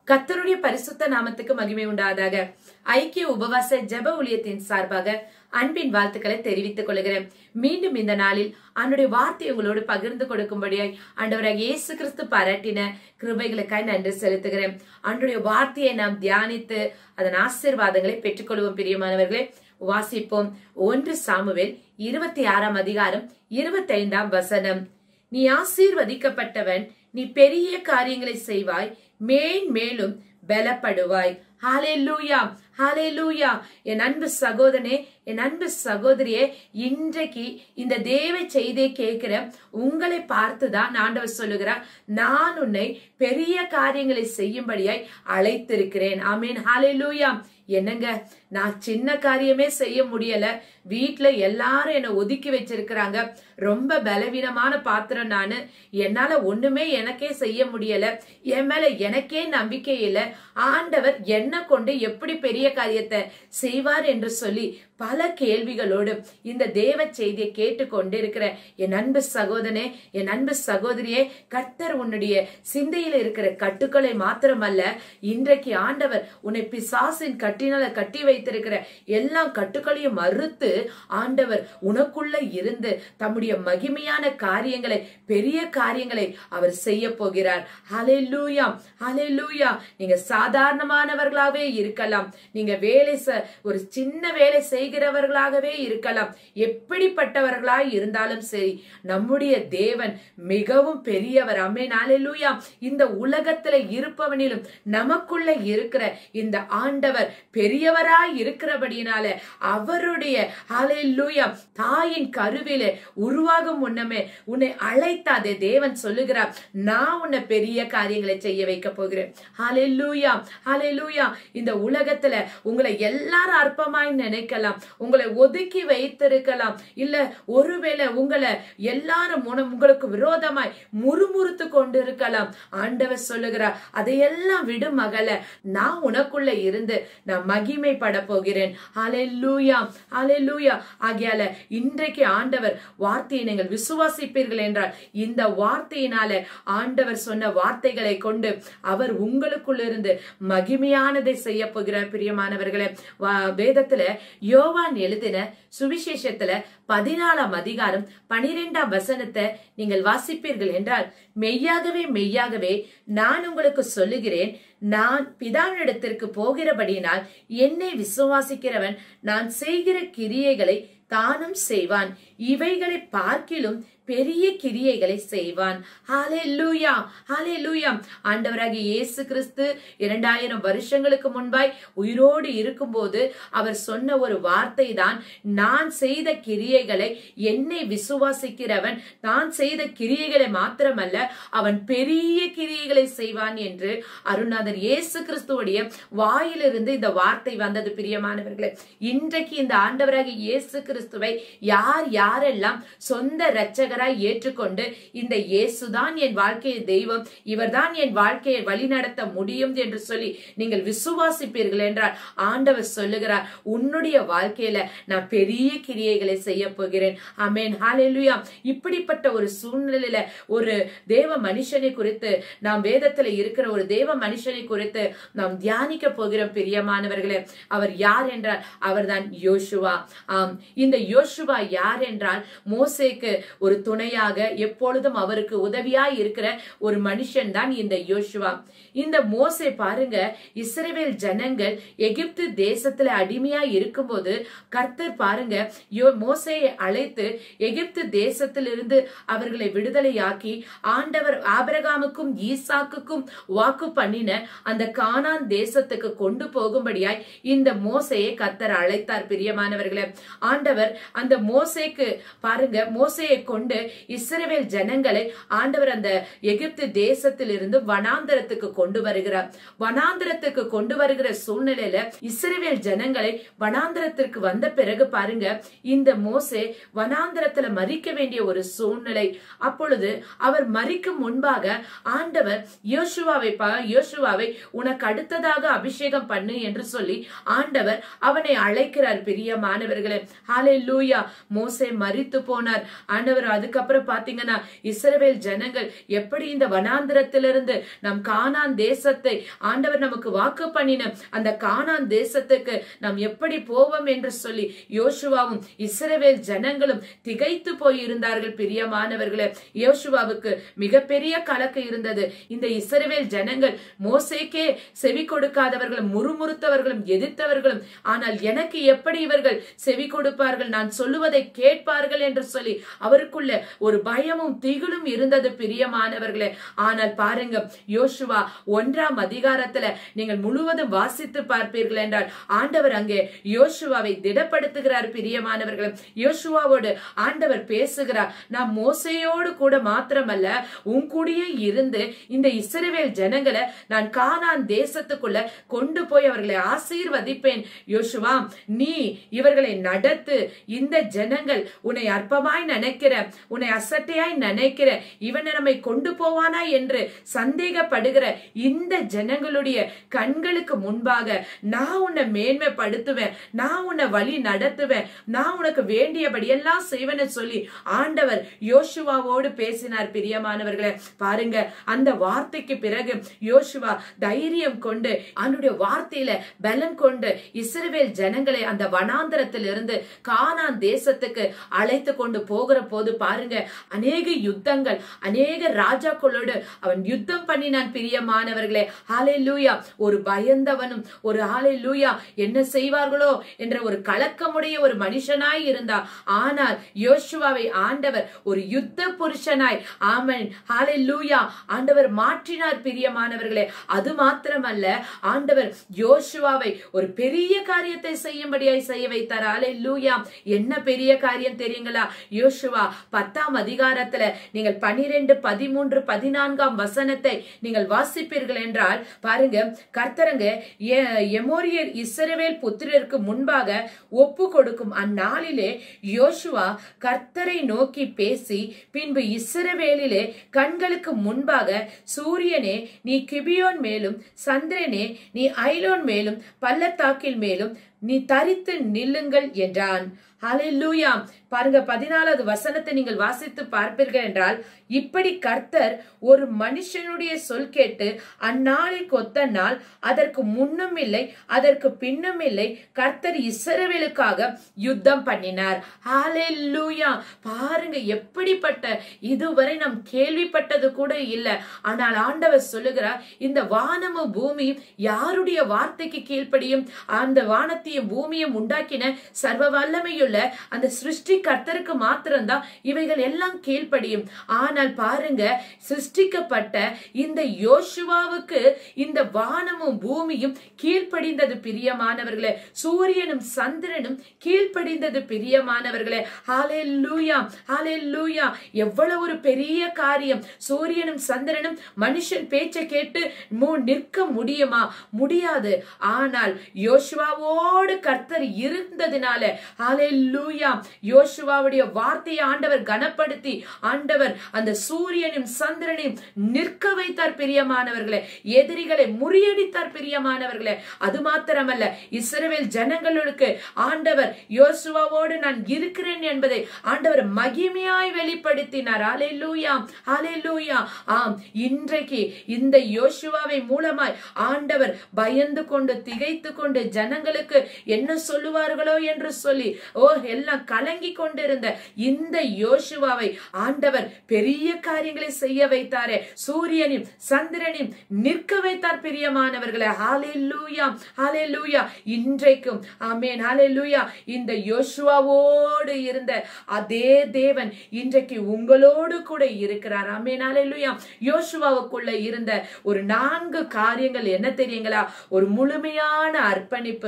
கத்தருடைய பரிசுத்த நாமத்துக்கு மகிமை உண்டாதாக ஐக்கிய உபவாச ஜெப ஊழியத்தின் சார்பாக அன்பின் வாழ்த்துக்களை தெரிவித்துக் கொள்கிறேன் மீண்டும் இந்த நாளில் அவனுடைய வார்த்தை உங்களோடு பகிர்ந்து கொடுக்கும்படியாய் ஆண்டவராக இயேசு கிறிஸ்து பாராட்டின கிருபைகளுக்காய் நன்றி செலுத்துகிறேன் அன்றைய வார்த்தையை நாம் தியானித்து அதன் ஆசீர்வாதங்களை பெற்றுக்கொள்வோம் பிரியமானவர்களே வாசிப்போம் ஒன்று சாமுவேல் இருபத்தி ஆறாம் அதிகாரம் இருபத்தி ஐந்தாம் வசனம் நீ ஆசீர்வதிக்கப்பட்டவன் நீ பெரிய காரியங்களை செய்வாய் மேன்மேலும் பலப்படுவாய் ஹalleluya ஹalleluya என் அன்பு சகோதரனே என் அன்பு சகோதரியே இன்றைக்கு இந்த தேவ செய்தியை கேட்கிற உங்களை பார்த்துதான் ஆண்டவர் சொல்லுகிறார் நான் உன்னை பெரிய காரியங்களை செய்யும்படியாய் அழைத்திருக்கிறேன் ஆமீன் ஹalleluya என்னங்க நான் சின்ன காரியமே செய்ய முடியல வீட்டுல எல்லாரும் என்னை ஒதுக்கி வச்சிருக்கிறாங்க ரொம்ப பலவீனமான பாத்திரம் நானு என்னால ஒண்ணுமே எனக்கே செய்ய முடியல என் மேல எனக்கே நம்பிக்கை இல்லை ஆண்டவர் என்ன கொண்டு எப்படி பெரிய காரியத்தை செய்வார் என்று சொல்லி பல கேள்விகளோடு இந்த தேவ செய்தியை கேட்டு கொண்டிருக்கிற என் அன்பு சகோதரனே என் அன்பு சகோதரியே கர்த்தர் உன்னுடைய சிந்தையில் இருக்கிற கட்டுக்களை மாத்திரமல்ல இன்றைக்கு ஆண்டவர் உன்னை பிசாசின் கட்டினால கட்டி வைத்திருக்கிற எல்லா கட்டுக்களையும் மறுத்து ஆண்டவர் உனக்குள்ள இருந்து தம்முடைய மகிமையான காரியங்களை பெரிய காரியங்களை அவர் செய்ய போகிறார் ஹalleluya ஹalleluya நீங்க சாதாரணமானவர்களாவே இருக்கலாம் நீங்க வேலை ச- ஒரு சின்ன வேலை செய்கிறவர்களாகவே இருக்கலாம் எப்படிப்பட்டவர்களாய் இருந்தாலும் சரி நம்முடைய தேவன் மிகவும் பெரியவர் அமேன் ஹalleluya இந்த உலகத்துல இருப்பவனிலும் நமக்குள்ள இருக்கிற இந்த ஆண்டவர் பெரியவராய் இருக்கிறபடியினால அவருடைய ஹalleluya தாயின் கருவிலே உருவாகும் முன்னமே உன்னை அழைத்தாதே தேவன் சொல்லுகிறார் நான் உன்னை பெரிய காரியங்களை செய்ய வைக்க போகிறேன் ஹalleluya ஹalleluya இந்த உலகத்துல உங்களை எல்லாரும் அற்பமாய் நினைக்கலாம் உங்களை ஒதுக்கி வைத்திருக்கலாம் இல்ல ஒருவேளை உங்களை எல்லாரும் உன- உங்களுக்கு விரோதமாய் முறுமுறுத்து கொண்டு இருக்கலாம் ஆண்டவர் சொல்லுகிறார் அதையெல்லாம் விடு மகள நான் உனக்குள்ள இருந்து நான் மகிமைப்பட போகிறேன் ஹalleluya ஹalleluya ஆகையால இன்றைக்கு ஆண்டவர் வார்த்தையை நீங்கள் விசுவாசிப்பீர்கள் என்றால் இந்த வார்த்தையினால ஆண்டவர் சொன்ன வார்த்தைகளை கொண்டு அவர் உங்களுக்குள்ள இருந்து மகிமையானதை செய்ய போகிறார் பிரியமானவர்களே வா- வேதத்துல யோவான் எழுதின சுவிசேஷத்துல பதினாலாம் அதிகாரம் பனிரெண்டாம் வசனத்தை நீங்கள் வாசிப்பீர்கள் என்றால் மெய்யாகவே மெய்யாகவே நான் உங்களுக்கு சொல்லுகிறேன் நான் பிதாவினிடத்திற்கு போகிறபடியினால் என்னை விசுவாசிக்கிறவன் நான் செய்கிற கிரியைகளை தானும் செய்வான் இவைகளை பார்க்கிலும் பெரிய கிரியைகளை செய்வான் ஹalleluya ஹalleluya ஆண்டவராகிய இயேசு கிறிஸ்து இரண்டாயிரம் வருஷங்களுக்கு முன்பாய் உயிரோடு இருக்கும்போது அவர் சொன்ன ஒரு வார்த்தை தான் நான் செய்த கிரியைகளை என்னை விசுவாசிக்கிறவன் நான் செய்த கிரியைகளை மாத்திரமல்ல அவன் பெரிய கிரியைகளை செய்வான் என்று அருணாதர் இயேசு கிறிஸ்துவுடைய வாயிலிருந்து இந்த வார்த்தை வந்தது பிரியமானவர்களே இன்றைக்கு இந்த ஆண்டவராகிய இயேசு கிறிஸ்துவை யார் யாரெல்லாம் சொந்த இரட்சகராய் ஏற்றுக்கொண்டு இந்த இயேசுதான் என் வாழ்க்கையை தெய்வம் இவர்தான் என் வாழ்க்கையை வழிநடத்த முடியும் என்று சொல்லி நீங்கள் விசுவாசிப்பீர்கள் என்றால் ஆண்டவர் சொல்லுகிறார் உன்னுடைய வாழ்க்கையில நான் பெரிய கிரியைகளை செய்ய போகிறேன் அமேன் ஹalleluya இப்படிப்பட்ட ஒரு சூழ்நிலையில ஒரு தேவ மனுஷனை குறித்து நாம் வேதத்துல இருக்கிற ஒரு தேவ மனுஷனை குறித்து நாம் தியானிக்க போகிறோம் பிரியமானவர்களே அவர் யார் என்றால் அவர்தான் யோசுவா ஆம் இந்த யோசுவா யார் என்றால் மோசேக்கு ஒரு துணையாக எப்பொழுதும் அவருக்கு உதவியாய் இருக்கிற ஒரு மனுஷன் தான் இந்த யோசுவா இந்த மோசே பாருங்க இஸ்ரவேல் ஜனங்கள் எகிப்து தேசத்துல அடிமையா இருக்கும்போது கர்த்தர் பாருங்க யோ மோசேயை அழைத்து எகிப்து தேசத்திலிருந்து அவர்களை விடுதலையாக்கி ஆண்டவர் ஆபிரகாமுக்கும் ஈசாக்குக்கும் வாக்கு பண்ணின அந்த கானான் தேசத்துக்கு கொண்டு போகும்படியாய் இந்த மோசையை கர்த்தர் அழைத்தார் பிரியமானவர்களே ஆண்டவர் அந்த மோசேக்கு பாருங்க மோசையை கொண்டு இஸ்ரவேல் ஜனங்களை ஆண்டவர் அந்த எகிப்து தேசத்திலிருந்து வனாந்தரத்துக்கு கொண்டு வருகிறார் வனாந்தரத்துக்கு கொண்டு வருகிற சூழ்நிலையில இஸ்ரவேல் ஜனங்களை வனாந்தரத்திற்கு வந்த பிறகு பாருங்க இந்த மோசே மோசே வனாந்திரத்துல மறிக்க வேண்டிய ஒரு சூழ்நிலை அப்பொழுது அவர் மறிக்கும் முன்பாக ஆண்டவர் யோசுவாவை பா யோசுவாவை உனக்கு அடுத்ததாக அபிஷேகம் பண்ணு என்று சொல்லி ஆண்டவர் அவனை அழைக்கிறார் பிரியமானவர்களே ஹாலே லூயா மோசே மறித்து போனார் ஆண்டவர் அதுக்கப்புறம் பாத்தீங்கன்னா இஸ்ரவேல் ஜனங்கள் எப்படி இந்த வனாந்திரத்திலிருந்து நம் கானான் தேசத்தை ஆண்டவர் நமக்கு வாக்கு பண்ணின அந்த கானான் தேசத்துக்கு நாம் எப்படி போவோம் என்று சொல்லி யோசுவாவும் இஸ்ரவேல் ஜனங்களும் திகைத்து போய் இருந்தார்கள் பிரியமானவர்களே யோசுவாவுக்கு மிகப்பெரிய கலக்கு இருந்தது இந்த இஸ்ரவேல் ஜனங்கள் மோசேக்கே செவி கொடுக்காதவர்களும் முறுமுறுத்தவர்களும் எதிர்த்தவர்களும் ஆனால் எனக்கு எப்படி இவர்கள் செவி கொடுப்பார்கள் நான் சொல்லுவதை கேட்பார்கள் என்று சொல்லி அவருக்குள்ள ஒரு பயமும் திகிலும் இருந்தது பிரியமானவர்களே ஆனால் பாருங்க யோசுவா ஒன்றாம் அதிகாரத்துல நீங்கள் முழுவதும் வாசித்து பார்ப்பீர்கள் என்றால் ஆண்டவர் அங்கே யோசுவாவை திடப்படுத்துகிறார் பிரியமானவர்கள் யோசுவாவோடு ஆண்டவர் பேசுகிறார் நான் மோசையோடு கூட மாத்திரமல்ல உன் கூடயே இருந்து இந்த இஸ்ரவேல் ஜனங்களை நான் கானான் தேசத்துக்குள்ள கொண்டு போய் அவர்களை ஆசீர்வதிப்பேன் யோசுவா நீ இவர்களை நடத்து இந்த ஜனங்கள் உன்னை அற்பமாய் நினைக்கிற உன்னை அசட்டையாய் நினைக்கிற இவனை நம்மை கொண்டு போவானா என்று சந்தேகப்படுகிற இந்த ஜனங்களுடைய கண்களுக்கு முன்பாக நான் உன்னை மேன்மைப்படுத்துவேன் நான் உன்னை வழி நடத்துவேன் நான் உனக்கு வேண்டியபடி எல்லாம் செய்வேன்னு சொல்லி ஆண்டவர் யோசுவாவோடு பேசினார் பிரியமானவர்களே பாருங்க அந்த வார்த்தைக்கு பிறகு யோசுவா தைரியம் கொண்டு அவனுடைய வார்த்தையில பலம் கொண்டு இஸ்ரவேல் ஜனங்களை அந்த வனாந்தரத்திலிருந்து கானான் தேசத்துக்கு அழைத்து கொண்டு போகிற போது பாருங்க அநேக யுத்தங்கள் அநேக ராஜாக்களோடு அவன் யுத்தம் பண்ணினான் பிரியமானவர்களே ஹாலே லூயா ஒரு பயந்தவனும் ஒரு ஹாலே லூயா என்ன செய்வார்களோ என்ற ஒரு கலக்கமுடைய ஒரு மனுஷனாய் இருந்தா ஆனால் யோசுவாவை ஆண்டவர் ஒரு யுத்த புருஷனாய் ஆமன் ஹாலே லூயா ஆண்டவர் மாற்றினார் பிரியமானவர்களே அது மாத்திரமல்ல ஆண்டவர் யோசுவாவை ஒரு பெரிய காரியத்தை செய்யும்படியாய் செய்ய வைத்தார் ஹாலே லூயா என்ன பெரிய காரியம் தெரியுங்களா யோசுவா பத்தாம் அதிகாரத்துல நீங்கள் பனிரெண்டு பதிமூன்று பதினான்காம் வசனத்தை நீங்கள் வாசிப்பீர்கள் என்றால் பாருங்க கர்த்தரங்க எ- எமோரியர் இஸ்ரவேல் புத்திரருக்கு முன்பாக ஒப்பு கொடுக்கும் அந்நாளிலே யோசுவா கர்த்தரை நோக்கி பேசி பின்பு இஸ்ரவேலிலே கண்களுக்கு முன்பாக சூரியனே நீ கிபியோன் மேலும் சந்திரனே நீ ஐலோன் மேலும் பள்ளத்தாக்கில் மேலும் நீ தரித்து நில்லுங்கள் என்றான் ஹalleluya பாருங்க பதினாலாவது வசனத்தை நீங்கள் வாசித்து பார்ப்பீர்கள் என்றால் இப்படி கர்த்தர் ஒரு மனுஷனுடைய சொல் கேட்டு அந்நாளில் கொத்த நாள் அதற்கு முன்னும் இல்லை அதற்கு பின்னும் இல்லை கர்த்தர் இஸ்ரவேலுக்காக யுத்தம் பண்ணினார் ஹalleluya பாருங்க எப்படிப்பட்ட இதுவரை நாம் கேள்விப்பட்டது கூட இல்லை ஆனால் ஆண்டவர் சொல்லுகிறார் இந்த வானமும் பூமியும் யாருடைய வார்த்தைக்கு கீழ்ப்படியும் அந்த வானத்தையும் பூமியும் உண்டாக்கின சர்வ வல்லமையுள்ள அந்த சிருஷ்டி கர்த்தருக்கு மாத்திரம்தான் இவைகள் எல்லாம் கீழ்ப்படியும் ஆனால் பாருங்க சிருஷ்டிக்கப்பட்ட இந்த யோசுவாவுக்கு இந்த வானமும் பூமியும் கீழ்ப்படிந்தது பிரியமானவர்களே சூரியனும் சந்திரனும் கீழ்ப்படிந்தது பிரியமானவர்களே ஹாலே லூயா ஹாலே லூயா எவ்வளவு ஒரு பெரிய காரியம் சூரியனும் சந்திரனும் மனுஷன் பேச்சை கேட்டு மு- நிற்க முடியுமா முடியாது ஆனால் யோசுவாவோடு கர்த்தர் இருந்ததினால ஹாலே லூயா யோசுவாவுடைய வார்த்தையை ஆண்டவர் கனப்படுத்தி ஆண்டவர் அந்த சூரியனையும் சந்திரனையும் நிற்க வைத்தார் பிரியமானவர்களே எதிரிகளை முறியடித்தார் பிரியமானவர்களே அது மாத்திரமல்ல இஸ்ரவேல் ஜனங்களுக்கு ஆண்டவர் யோசுவாவோடு நான் இருக்கிறேன் என்பதை ஆண்டவர் மகிமையாய் வெளிப்படுத்தினார் ஹalleluya ஹalleluya ஆம் இன்றைக்கு இந்த யோசுவாவை மூலமாய் ஆண்டவர் பயந்து கொண்டு திகைத்து கொண்டு ஜனங்களுக்கு என்ன சொல்லுவார்களோ என்று சொல்லி ஓ எல்லாம் கலங்கி கொண்டிருந்த இந்த யோசுவாவை ஆண்டவர் பெரிய காரியங்களை செய்ய வைத்தாரே சூரியனையும் சந்திரனையும் நிற்க வைத்தார் பிரியமானவர்களே ஹalleluya ஹalleluya இன்றைக்கும் ஆமென் ஹalleluya இந்த யோசுவாவோடு இருந்த அதே தேவன் இன்றைக்கு உங்களோடு கூட இருக்கிறார் ஆமென் ஹalleluya யோசுவாவுக்குள்ள இருந்த ஒரு நான்கு காரியங்கள் என்ன தெரியுங்களா ஒரு முழுமையான அர்ப்பணிப்பு அவன்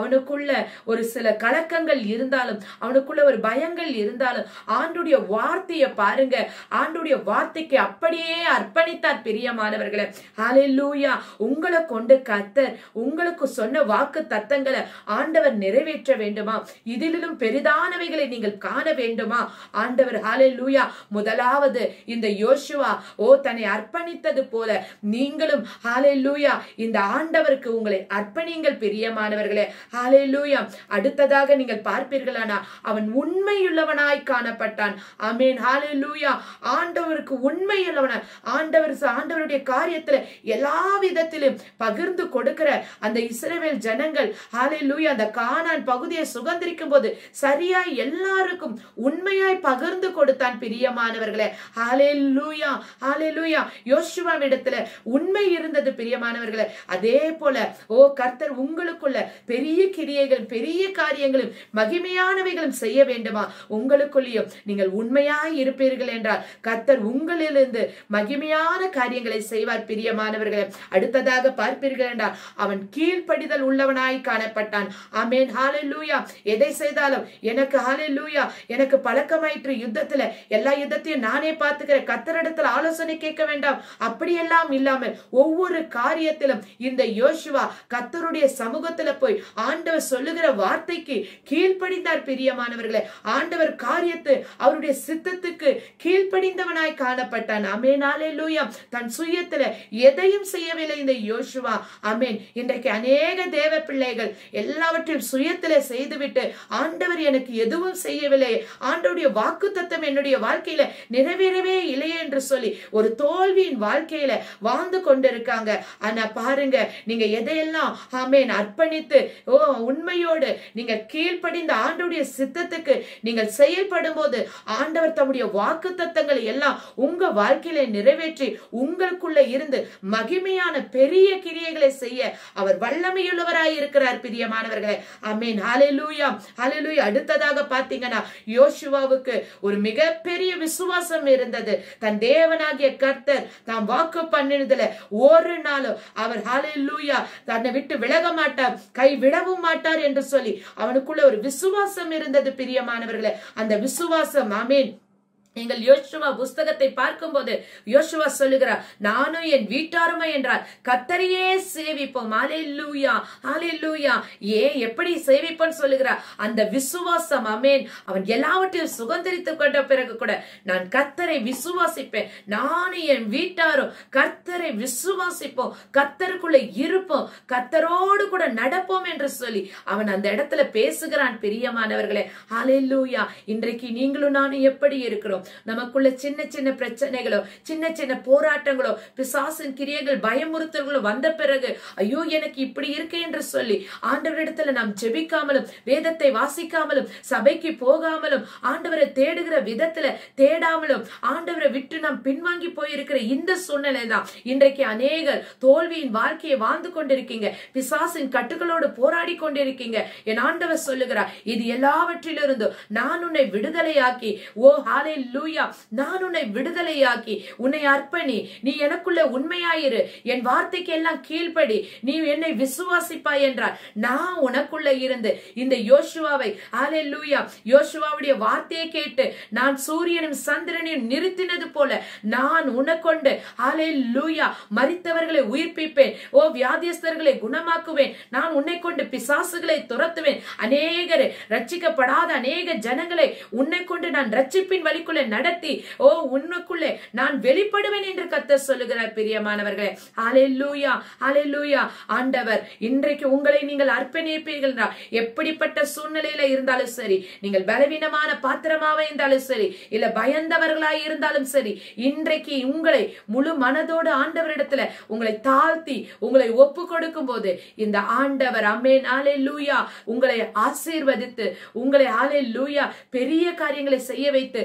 அவனுக்குள்ள ஒரு சில கலக்கங்கள் இருந்தாலும் அவனுக்குள்ள ஒரு பயங்கள் இருந்தாலும் ஆண்டுடைய வார்த்தையை பாருங்க ஆண்டுடைய வார்த்தைக்கு அப்படியே அர்ப்பணித்தார் பிரியமானவர்களே ஹalleluya உங்களை கொண்டு கத்தர் உங்களுக்கு சொன்ன வாக்கு தத்தங்களை ஆண்டவர் நிறைவேற்ற வேண்டுமா இதிலும் பெரிதானவைகளை நீங்கள் காண வேண்டுமா ஆண்டவர் ஹalleluya முதலாவது இந்த யோசுவா ஓ தன்னை அர்ப்பணித்தது போல நீங்களும் ஹalleluya இந்த ஆண்டவருக்கு உங்களை அர்ப்பணிங்கள் பிரியமானவர்களே ஹalleluya அடுத்ததாக நீங்கள் பார்ப்பீர்களானா அவன் உண்மையுள்ளவனாய் காணப்பட்டான் ஆமென் ஹalleluya ஆண்டவருக்கு உண்மையுள்ளவனாய் ஆண்டவர் ஆண்டவருடைய காரியத்துல எல்லா விதத்திலும் பகிர்ந்து கொடுக்கிற அந்த இஸ்ரவேல் ஜனங்கள் ஹalleluya அந்த கானான் பகுதியை சுதந்திரிக்கும் போது சரியாய் எல்லாருக்கும் உண்மையாய் பகிர்ந்து கொடுத்தான் பிரியமானவர்களே ஹalleluya ஹalleluya யோசுவாவிடத்துல உண்மை இருந்தது பிரியமானவர்களே அதே போல ஓ கர்த்தர் உங்களுக்குள்ள பெரிய கிரியைகள் பெரிய காரியங்களும் மகிமையானவைகளும் செய்ய வேண்டுமா உங்களுக்குள்ளேயும் நீங்கள் உண்மையாய் இருப்பீர்கள் என்றால் கர்த்தர் உங்களிலிருந்து மகிமையான காரியங்களை செய்வார் பிரியமானவர்களே அடுத்ததாக பார்ப்பீர்கள் என்றால் அவன் கீழ்ப்படிதல் உள்ளவனாய் காணப்பட்டான் ஆமென் ஹalleluya எதை செய்தாலும் எனக்கு ஹalleluya எனக்கு பழக்கமாயிற்று யுத்தத்துல எல்லா யுத்தத்தையும் நானே பார்த்துக்கிறேன் கத்தரிடத்துல ஆலோசனை கேட்க வேண்டாம் அப்படியெல்லாம் இல்லாமல் ஒவ்வொரு காரியத்திலும் இந்த யோசுவா கத்தருடைய சமூகத்துல போய் ஆண்டவர் சொல்லுகிற வார்த்தைக்கு கீழ்ப்படிந்தார் பிரியமானவர்களே ஆண்டவர் காரியத்து அவருடைய சித்தத்துக்கு கீழ்ப்படிந்தவனாய் காணப்பட்டான் அமேன் ஹalleluya தன் சுயத்துல எதையும் செய்யவில்லை இந்த யோசுவா அமேன் இன்றைக்கு அநேக தேவ பிள்ளைகள் எல்லாவற்றையும் சுயத்துல செய்துவிட்டு ஆண்டவர் எனக்கு எதுவும் செய்யவில்லை ஆண்டவருடைய வாக்கு தத்தம் என்னுடைய வாழ்க்கையில நிறைவேறவே இல்லையே என்று சொல்லி ஒரு தோல்வியின் வாழ்க்கையில வாழ்ந்து கொண்டிருக்காங்க ஆனா பாருங்க நீங்க எதையெல்லாம் ஆமேன் அர்ப்பணித்து ஓ உண்மையோடு நீங்க கீழ்ப்படிந்த ஆண்டவருடைய சித்தத்துக்கு நீங்கள் செயல்படும் போது ஆண்டவர் தம்முடைய வாக்கு தத்தங்களை எல்லாம் உங்க வாழ்க்கையில நிறைவேற்றி உங்களுக்குள்ள இருந்து மகிமையான பெரிய கிரியைகளை செய்ய அவர் வல்லமையுள்ளவராய் இருக்கிறார் பிரியமானவர்களே ஆமேன் ஹalleluya ஹalleluya அடுத்ததாக பாத்தீங்கன்னா யோசுவாவுக்கு ஒரு மிகப்பெரிய விசுவாசம் இருந்தது தன் தேவனாகிய கர்த்தர் தாம் வாக்கு பண்ணினதுல ஒரு நாளும் அவர் ஹalleluya தன்னை விட்டு விலக மாட்டார் கை விடவும் மாட்டார் என்று சொல்லி அவனுக்குள்ள ஒரு விசுவாசம் இருந்தது பிரியமானவர்களே அந்த விசுவாசம் ஆமேன் நீங்கள் யோசுவா புஸ்தகத்தை பார்க்கும்போது யோசுவா சொல்லுகிறார் நானும் என் வீட்டாருமை என்றார் கத்தரையே சேவிப்போம் அலையூயா அலையூயா ஏன் எப்படி சேவிப்போன்னு சொல்லுகிறார் அந்த விசுவாசம் அமேன் அவன் எல்லாவற்றையும் சுதந்திரித்து கொண்ட பிறகு கூட நான் கத்தரை விசுவாசிப்பேன் நானும் என் வீட்டாரும் கர்த்தரை விசுவாசிப்போம் கத்தருக்குள்ள இருப்போம் கத்தரோடு கூட நடப்போம் என்று சொல்லி அவன் அந்த இடத்துல பேசுகிறான் பிரியமானவர்களே அலையூயா இன்றைக்கு நீங்களும் நானும் எப்படி இருக்கிறோம் நமக்குள்ள சின்ன சின்ன பிரச்சனைகளோ சின்ன சின்ன போராட்டங்களோ பிசாசின் கிரியைகள் பயமுறுத்தல்களோ வந்த பிறகு ஐயோ எனக்கு இப்படி இருக்கு என்று சொல்லி ஆண்டவரிடத்துல நாம் ஜெபிக்காமலும் வேதத்தை வாசிக்காமலும் சபைக்கு போகாமலும் ஆண்டவரை தேடுகிற விதத்துல தேடாமலும் ஆண்டவரை விட்டு நாம் பின்வாங்கி போயிருக்கிற இந்த சூழ்நிலை தான் இன்றைக்கு அநேகர் தோல்வியின் வாழ்க்கையை வாழ்ந்து கொண்டிருக்கீங்க பிசாசின் கட்டுகளோடு போராடி கொண்டிருக்கீங்க என் ஆண்டவர் சொல்லுகிறார் இது எல்லாவற்றிலிருந்தும் நான் உன்னை விடுதலையாக்கி ஓ ஹாலே லூயா நான் உன்னை விடுதலையாக்கி உன்னை அர்ப்பணி நீ எனக்குள்ள உண்மையாயிரு என் வார்த்தைக்கு எல்லாம் கீழ்ப்படி நீ என்னை விசுவாசிப்பாய் என்றார் நான் உனக்குள்ள இருந்து இந்த யோசுவாவை ஹாலே லூயா யோசுவாவுடைய வார்த்தையை கேட்டு நான் சூரியனும் சந்திரனையும் நிறுத்தினது போல நான் உனக்கொண்டு ஹாலே லூயா மரித்தவர்களை உயிர்ப்பிப்பேன் ஓ வியாதியஸ்தர்களை குணமாக்குவேன் நான் உன்னை கொண்டு பிசாசுகளை துரத்துவேன் அநேகர் ரட்சிக்கப்படாத அநேக ஜனங்களை உன்னை கொண்டு நான் ரட்சிப்பின் வழிக்குள்ளே நடத்தி ஓ உன்னுக்குள்ளே நான் வெளிப்படுவேன் என்று கத்த சொல்லுகிறார் பிரியமானவர்களே அலையூயா அலையூயா ஆண்டவர் இன்றைக்கு உங்களை நீங்கள் அர்ப்பணிப்பீர்கள் என்றால் எப்படிப்பட்ட சூழ்நிலையில இருந்தாலும் சரி நீங்கள் பலவீனமான பாத்திரமாவே இருந்தாலும் சரி இல்ல பயந்தவர்களாய் இருந்தாலும் சரி இன்றைக்கு உங்களை முழு மனதோடு ஆண்டவரிடத்துல உங்களை தாழ்த்தி உங்களை ஒப்பு கொடுக்கும் போது இந்த ஆண்டவர் அமேன் ஆலே லூயா உங்களை ஆசீர்வதித்து உங்களை ஆலே லூயா பெரிய காரியங்களை செய்ய வைத்து உங்களை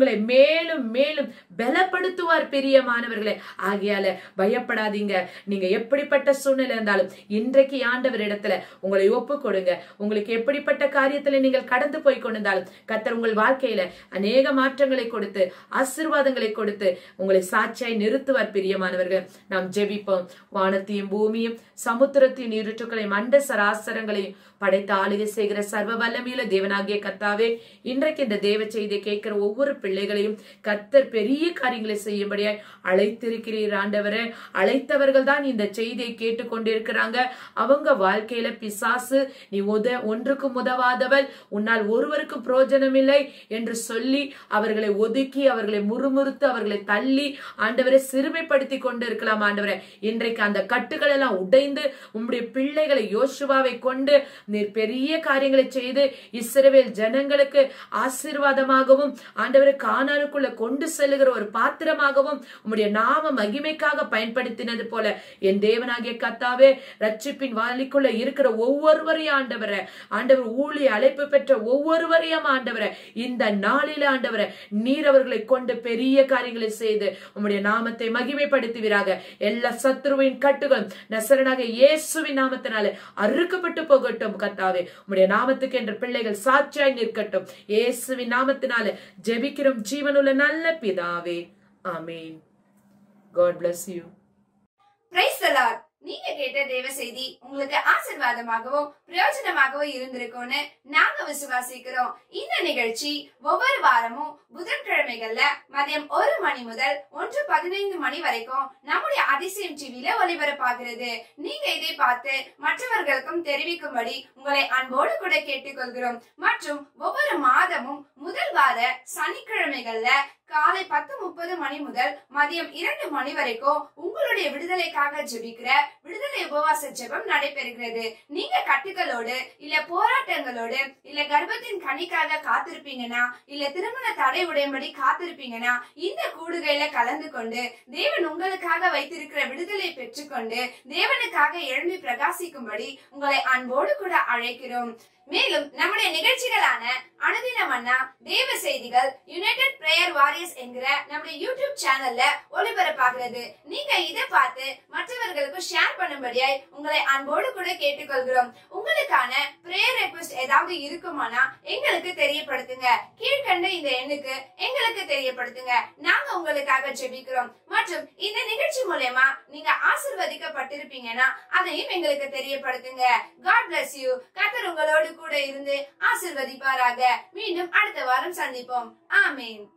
உங்களை மேலும் மேலும் பலப்படுத்துவார் பிரியமானவர்களே ஆகையால பயப்படாதீங்க நீங்க எப்படிப்பட்ட சூழ்நிலை இருந்தாலும் இன்றைக்கு ஆண்டவர் இடத்துல உங்களை ஒப்பு கொடுங்க உங்களுக்கு எப்படிப்பட்ட காரியத்துல நீங்கள் கடந்து போய் கொண்டிருந்தாலும் கத்தர் உங்கள் வாழ்க்கையில அநேக மாற்றங்களை கொடுத்து ஆசீர்வாதங்களை கொடுத்து உங்களை சாட்சியாய் நிறுத்துவார் பிரியமானவர்கள் நாம் ஜெபிப்போம் வானத்தையும் பூமியும் சமுத்திரத்தையும் நீருற்றுக்களையும் மண்ட சராசரங்களையும் படைத்த ஆளுகை செய்கிற சர்வ வல்லமையில தேவனாகிய கத்தாவே இன்றைக்கு இந்த தேவ செய்தியை கேட்கிற ஒவ்வொரு பிள்ளைகளையும் கத்தர் பெரிய காரியங்களை செய்யும்படியாய் அழைத்திருக்கிறீர் ஆண்டவரே அழைத்தவர்கள் தான் இந்த செய்தியை கேட்டுக்கொண்டிருக்கிறாங்க அவங்க வாழ்க்கையில பிசாசு நீ உத ஒன்றுக்கும் உதவாதவள் உன்னால் ஒருவருக்கும் பிரயோஜனம் இல்லை என்று சொல்லி அவர்களை ஒதுக்கி அவர்களை முறுமுறுத்து அவர்களை தள்ளி ஆண்டவரை சிறுமைப்படுத்தி கொண்டு இருக்கலாம் ஆண்டவரே இன்றைக்கு அந்த கட்டுகள் எல்லாம் உடைந்து உம்முடைய பிள்ளைகளை யோசுவாவை கொண்டு நீர் பெரிய காரியங்களை செய்து இஸ்ரவேல் ஜனங்களுக்கு ஆசீர்வாதமாகவும் ஆண்டவரை கானானுக்குள்ள கொண்டு செல்லுகிற ஒரு பாத்திரமாகவும் உம்முடைய நாம மகிமைக்காக பயன்படுத்தினது போல என் தேவனாகிய கத்தாவே ரட்சிப்பின் வாலிக்குள்ள இருக்கிற ஒவ்வொருவரையும் ஆண்டவரை ஆண்டவர் ஊழிய அழைப்பு பெற்ற ஒவ்வொருவரையும் ஆண்டவரை இந்த நாளில ஆண்டவரை நீர் அவர்களை கொண்டு பெரிய காரியங்களை செய்து உம்முடைய நாமத்தை மகிமைப்படுத்துவீராக எல்லா சத்ருவின் கட்டுகளும் நசரனாக இயேசுவின் நாமத்தினாலே அறுக்கப்பட்டு போகட்டும் கத்தாவே உம்முடைய நாமத்துக்கு என்ற பிள்ளைகள் சாட்சியாய் நிற்கட்டும் இயேசுவின் நாமத்தினாலே ஜெபிக்கிறோம் ஜீவனுள்ள நல்ல பிதாவே ஆமீன் God bless you praise the Lord. நீங்க கேட்ட தேவ செய்தி உங்களுக்கு ஆசிர்வாதமாகவும் பிரயோஜனமாகவும் இருந்திருக்கும்னு நாங்க விசுவாசிக்கிறோம் இந்த நிகழ்ச்சி ஒவ்வொரு வாரமும் புதன்கிழமைகள்ல மதியம் ஒரு மணி முதல் ஒன்று பதினைந்து மணி வரைக்கும் நம்முடைய அதிசயம் டிவில ஒளிபரப்பாகிறது நீங்க இதை பார்த்து மற்றவர்களுக்கும் தெரிவிக்கும்படி உங்களை அன்போடு கூட கேட்டுக்கொள்கிறோம் மற்றும் ஒவ்வொரு மாதமும் முதல் வார சனிக்கிழமைகள்ல காலை பத்து முப்பது மணி முதல் மதியம் இரண்டு மணி வரைக்கும் உங்களுடைய விடுதலைக்காக ஜெபிக்கிற விடுதலை உபவாச ஜெபம் நடைபெறுகிறது நீங்க கட்டுகளோடு இல்ல போராட்டங்களோடு இல்ல கர்ப்பத்தின் கனிக்காக காத்திருப்பீங்கன்னா இல்ல திருமண தடை உடையும்படி காத்திருப்பீங்கன்னா இந்த கூடுகையில கலந்து கொண்டு தேவன் உங்களுக்காக வைத்திருக்கிற விடுதலை பெற்றுக்கொண்டு தேவனுக்காக எழும்பி பிரகாசிக்கும்படி உங்களை அன்போடு கூட அழைக்கிறோம் மேலும் நம்முடைய நிகழ்ச்சிகளான அனுதின மன்னா தேவ செய்திகள் யுனைடெட் பிரேயர் வாரியர்ஸ் என்கிற நம்முடைய யூடியூப் சேனல்ல ஒளிபரப்பாகிறது நீங்க இதை பார்த்து மற்றவர்களுக்கு ஷேர் பண்ணும்படியாய் உங்களை அன்போடு கூட கேட்டுக்கொள்கிறோம் உங்களுக்கான பிரேயர் ரெக்வஸ்ட் ஏதாவது இருக்குமானா எங்களுக்கு தெரியப்படுத்துங்க கீழ்கண்ட இந்த எண்ணுக்கு எங்களுக்கு தெரியப்படுத்துங்க நாங்க உங்களுக்காக ஜெபிக்கிறோம் மற்றும் இந்த நிகழ்ச்சி மூலயமா நீங்க ஆசிர்வதிக்கப்பட்டிருப்பீங்கன்னா அதையும் எங்களுக்கு தெரியப்படுத்துங்க காட் bless யூ கர்த்தர் உங்களோடு கூட இருந்து ஆசிர்வதிப்பாராக மீண்டும் அடுத்த வாரம் சந்திப்போம் ஆமேன்